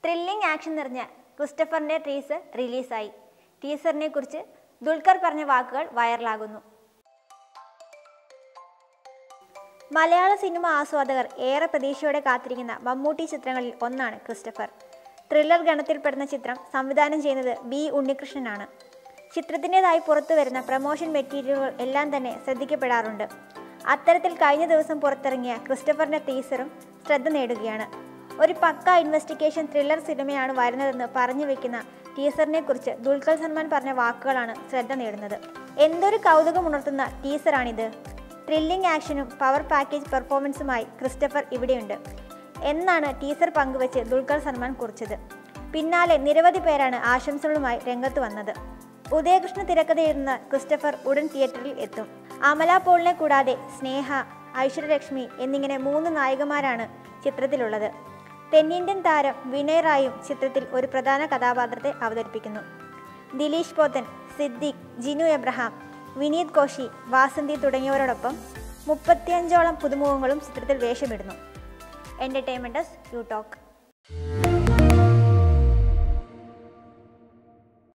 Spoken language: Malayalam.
ത്രില്ലിംഗ് ആക്ഷൻ നിറഞ്ഞ ക്രിസ്റ്റഫറിന്റെ ടീസർ റിലീസായി ടീസറിനെ കുറിച്ച് ദുൽഖർ പറഞ്ഞ വാക്കുകൾ വൈറലാകുന്നു മലയാള സിനിമ ആസ്വാദകർ ഏറെ പ്രതീക്ഷയോടെ കാത്തിരിക്കുന്ന മമ്മൂട്ടി ചിത്രങ്ങളിൽ ഒന്നാണ് ക്രിസ്റ്റഫർ ത്രില്ലർ ഗണത്തിൽപ്പെടുന്ന ചിത്രം സംവിധാനം ചെയ്യുന്നത് ബി ഉണ്ണികൃഷ്ണനാണ് ചിത്രത്തിൻ്റെതായി പുറത്തു വരുന്ന പ്രൊമോഷൻ മെറ്റീരിയലുകൾ എല്ലാം തന്നെ ശ്രദ്ധിക്കപ്പെടാറുണ്ട് അത്തരത്തിൽ കഴിഞ്ഞ ദിവസം പുറത്തിറങ്ങിയ ക്രിസ്റ്റഫറിന്റെ ടീസറും ശ്രദ്ധ നേടുകയാണ് ഒരു പക്ക ഇൻവെസ്റ്റിഗേഷൻ ത്രില്ലർ സിനിമയാണ് വരുന്നതെന്ന് പറഞ്ഞു വെക്കുന്ന ടീസറിനെ കുറിച്ച് ദുൽഖർ സൽമാൻ പറഞ്ഞ വാക്കുകളാണ് ശ്രദ്ധ നേടുന്നത് എന്തൊരു കൗതുകമുണർത്തുന്ന ടീസറാണിത് ത്രില്ലിംഗ് ആക്ഷനും പവർ പാക്കേജ് പെർഫോമൻസുമായി ക്രിസ്റ്റഫർ ഇവിടെയുണ്ട് എന്നാണ് ടീസർ പങ്കുവച്ച് ദുൽഖർ സൽമാൻ കുറിച്ചത് പിന്നാലെ നിരവധി പേരാണ് ആശംസകളുമായി രംഗത്ത് വന്നത് ഉദയകൃഷ്ണ തിരക്കഥ എഴുതുന്ന ക്രിസ്റ്റഫർ ഉടൻ തിയേറ്ററിൽ എത്തും അമല പോളിനെ കൂടാതെ സ്നേഹ ഐശ്വര്യലക്ഷ്മി എന്നിങ്ങനെ മൂന്ന് നായികമാരാണ് ചിത്രത്തിലുള്ളത് തെന്നിന്ത്യൻ താരം വിനയ് റായും ചിത്രത്തിൽ ഒരു പ്രധാന കഥാപാത്രത്തെ അവതരിപ്പിക്കുന്നു ദിലീഷ് പോത്തൻ സിദ്ദിഖ് ജിനു എബ്രഹാം വിനീത് കോശി വാസന്തി തുടങ്ങിയവരോടൊപ്പം മുപ്പത്തിയഞ്ചോളം പുതുമുഖങ്ങളും ചിത്രത്തിൽ വേഷമിടുന്നു എൻ്റർടൈൻമെൻറ്റസ് യു ടോക്ക്